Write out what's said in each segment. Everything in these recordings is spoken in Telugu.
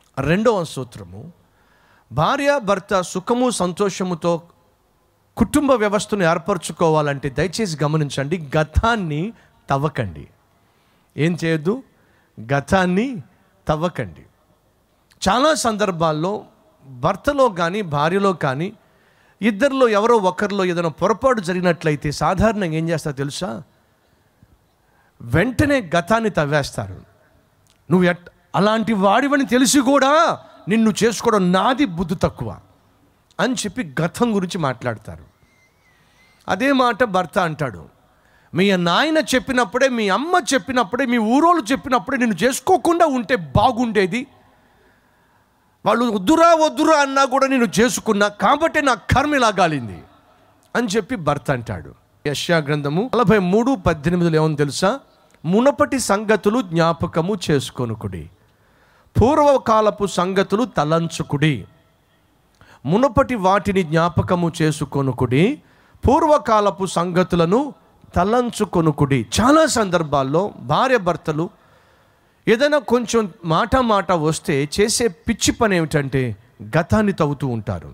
రెండవ సూత్రము భార్య భర్త సుఖము సంతోషముతో కుటుంబ వ్యవస్థను ఏర్పరచుకోవాలంటే దయచేసి గమనించండి గతాన్ని తవ్వకండి ఏం చేయొద్దు గతాన్ని తవ్వకండి చాలా సందర్భాల్లో భర్తలో కానీ భార్యలో కానీ ఇద్దరిలో ఎవరో ఒకరిలో ఏదైనా పొరపాటు జరిగినట్లయితే సాధారణంగా ఏం చేస్తారో తెలుసా వెంటనే గతాన్ని తవ్వేస్తారు నువ్వు ఎట్ అలాంటి వాడివని తెలిసి కూడా నిన్ను చేసుకోవడం నాది బుద్ధి తక్కువ అని చెప్పి గతం గురించి మాట్లాడతారు అదే మాట భర్త అంటాడు మీ నాయన చెప్పినప్పుడే మీ అమ్మ చెప్పినప్పుడే మీ ఊరోళ్ళు చెప్పినప్పుడే నిన్ను చేసుకోకుండా ఉంటే బాగుండేది వాళ్ళు వద్దురా వద్దురా అన్నా కూడా నేను చేసుకున్నా కాబట్టి నా కర్మ ఇలా గాలింది అని చెప్పి భర్త అంటాడు యశ్యా గ్రంథము నలభై మూడు పద్దెనిమిదిలో ఏమని తెలుసా మునపటి సంగతులు జ్ఞాపకము చేసుకొనుకుడి పూర్వకాలపు సంగతులు తలంచుకుడి మునపటి వాటిని జ్ఞాపకము చేసుకొనుకుడి పూర్వకాలపు సంగతులను తలంచుకొనుకుడి చాలా సందర్భాల్లో భార్య భర్తలు ఏదైనా కొంచెం మాట మాట వస్తే చేసే పిచ్చి పని ఏమిటంటే గతాన్ని తవ్వుతూ ఉంటారు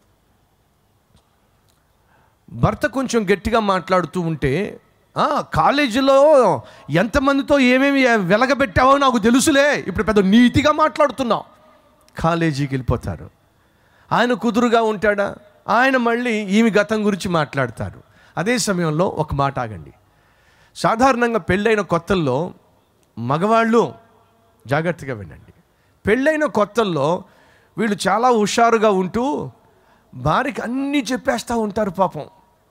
భర్త కొంచెం గట్టిగా మాట్లాడుతూ ఉంటే "ఆ, కాలేజీలో ఎంతమందితో ఏమేమి వెలగబెట్టావో నాకు తెలుసులే ఇప్పుడు పెద్ద నీతిగా మాట్లాడుతున్నావు కాలేజీకి వెళ్ళిపోతారు ఆయన కుదురుగా ఉంటాడా ఆయన మళ్ళీ ఈమె గతం గురించి మాట్లాడతారు అదే సమయంలో ఒక మాట ఆగండి సాధారణంగా పెళ్ళైన కొత్తల్లో మగవాళ్ళు జాగ్రత్తగా వినండి పెళ్ళైన కొత్తల్లో వీళ్ళు చాలా హుషారుగా ఉంటూ భార్యకి అన్నీ చెప్పేస్తూ ఉంటారు పాపం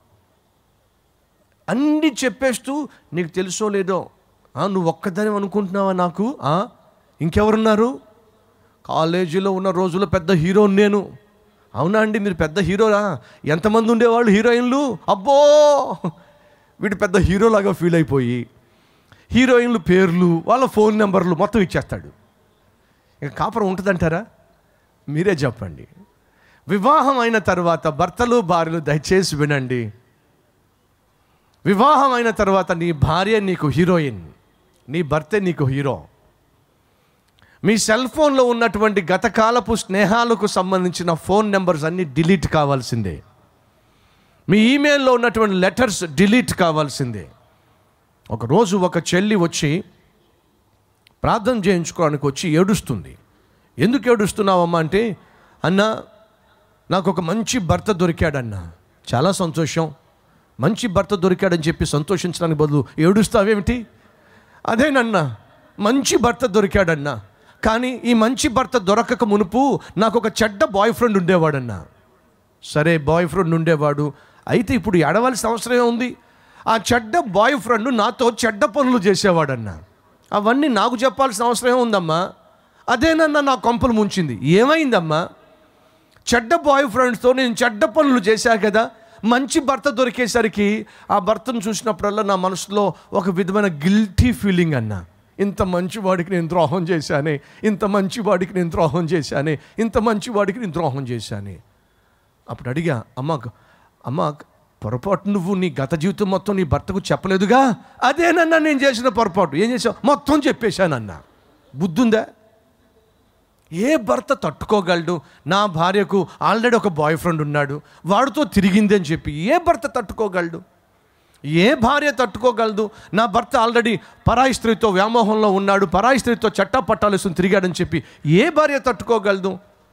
అన్నీ చెప్పేస్తూ నీకు తెలుసో లేదో "ఆ, నువ్వు ఒక్కదాని అనుకుంటున్నావా నాకు "ఆ, ఇంకెవరున్నారు కాలేజీలో ఉన్న రోజుల్లో పెద్ద హీరో నేను అవునా అండి మీరు పెద్ద హీరోరా ఎంతమంది ఉండేవాళ్ళు హీరోయిన్లు అబ్బో వీడు పెద్ద హీరోలాగా ఫీల్ అయిపోయి హీరోయిన్లు పేర్లు వాళ్ళ ఫోన్ నెంబర్లు మొత్తం ఇచ్చేస్తాడు ఇక కాపురం ఉంటుందంటారా మీరే చెప్పండి వివాహం అయిన తర్వాత భర్తలు భార్యలు దయచేసి వినండి వివాహం అయిన తర్వాత నీ భార్య నీకు హీరోయిన్ నీ భర్తే నీకు హీరో మీ సెల్ ఫోన్లో ఉన్నటువంటి గతకాలపు స్నేహాలకు సంబంధించిన ఫోన్ నెంబర్స్ అన్నీ డిలీట్ కావాల్సిందే మీ ఈమెయిల్లో ఉన్నటువంటి లెటర్స్ డిలీట్ కావాల్సిందే ఒకరోజు ఒక చెల్లి వచ్చి ప్రార్థన చేయించుకోవడానికి వచ్చి ఏడుస్తుంది ఎందుకు ఏడుస్తున్నావమ్మా అంటే అన్న నాకు ఒక మంచి భర్త దొరికాడన్న చాలా సంతోషం మంచి భర్త దొరికాడని చెప్పి సంతోషించడానికి బదులు ఏడుస్తావేమిటి అదేనన్నా మంచి భర్త దొరికాడన్నా కానీ ఈ మంచి భర్త దొరకక మునుపు నాకు ఒక చెడ్డ బాయ్ ఫ్రెండ్ ఉండేవాడన్నా సరే బాయ్ ఫ్రెండ్ ఉండేవాడు అయితే ఇప్పుడు ఎడవలసిన అవసరం ఉంది ఆ చెడ్డ బాయ్ ఫ్రెండ్ నాతో చెడ్డ పనులు చేసేవాడన్నా అవన్నీ నాకు చెప్పాల్సిన అవసరం ఉందమ్మా అదేనన్నా నా కొంపలు ముంచింది ఏమైందమ్మా చెడ్డ బాయ్ ఫ్రెండ్స్తో నేను చెడ్డ పనులు చేశా కదా మంచి భర్త దొరికేసరికి ఆ భర్తను చూసినప్పుడల్లా నా మనసులో ఒక విధమైన గిల్టీ ఫీలింగ్ అన్నా ఇంత మంచి వాడికి నేను ద్రోహం చేశానే ఇంత మంచి వాడికి నేను ద్రోహం చేశానే ఇంత మంచి వాడికి నేను ద్రోహం చేశానే అప్పుడు అడిగా అమ్మ అమ్మ పొరపాటు నువ్వు నీ గత జీవితం మొత్తం నీ భర్తకు చెప్పలేదుగా అదేనన్నా నేను చేసిన పొరపాటు ఏం చేసావు మొత్తం చెప్పేశానన్నా బుద్ధుందా ఏ భర్త తట్టుకోగలడు నా భార్యకు ఆల్రెడీ ఒక బాయ్ ఫ్రెండ్ ఉన్నాడు వాడితో తిరిగింది అని చెప్పి ఏ భర్త తట్టుకోగలడు ఏ భార్య తట్టుకోగలదు నా భర్త ఆల్రెడీ పరాయి స్త్రీతో వ్యామోహంలో ఉన్నాడు పరాయి స్త్రీతో చట్టా పట్టాలేసుకుని తిరిగాడని చెప్పి ఏ భార్య తట్టుకోగలదు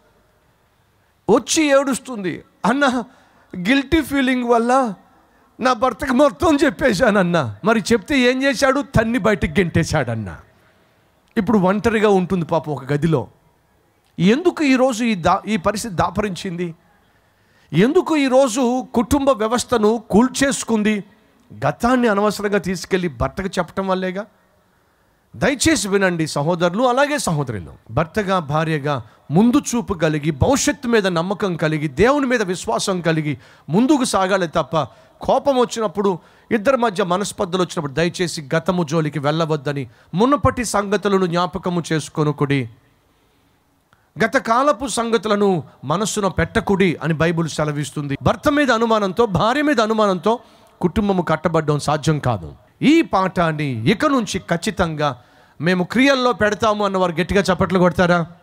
వచ్చి ఏడుస్తుంది అన్న గిల్టీ ఫీలింగ్ వల్ల నా భర్తకి మొత్తం చెప్పేశానన్న మరి చెప్తే ఏం చేశాడు తన్ని బయటికి గెంటేశాడన్న ఇప్పుడు ఒంటరిగా ఉంటుంది పాపం ఒక గదిలో ఎందుకు ఈరోజు ఈ దా ఈ పరిస్థితి దాపరించింది ఎందుకు ఈరోజు కుటుంబ వ్యవస్థను కూల్చేసుకుంది గతాన్ని అనవసరంగా తీసుకెళ్ళి భర్తకు చెప్పటం వల్లేగా దయచేసి వినండి సహోదరులు అలాగే సహోదరులు భర్తగా భార్యగా ముందు చూపు కలిగి భవిష్యత్తు మీద నమ్మకం కలిగి దేవుని మీద విశ్వాసం కలిగి ముందుకు సాగాలి తప్ప కోపం వచ్చినప్పుడు ఇద్దరి మధ్య మనస్పర్ధలు వచ్చినప్పుడు దయచేసి గతము జోలికి వెళ్ళవద్దని మునుపటి సంగతులను జ్ఞాపకము చేసుకొనుకుడి గత కాలపు సంగతులను మనస్సున పెట్టకుడి అని బైబిల్ సెలవిస్తుంది భర్త మీద అనుమానంతో భార్య మీద అనుమానంతో కుటుంబము కట్టబడడం సాధ్యం కాదు ఈ పాఠాన్ని ఇక నుంచి ఖచ్చితంగా మేము క్రియల్లో పెడతాము అన్నవారు గట్టిగా చప్పట్లు కొడతారా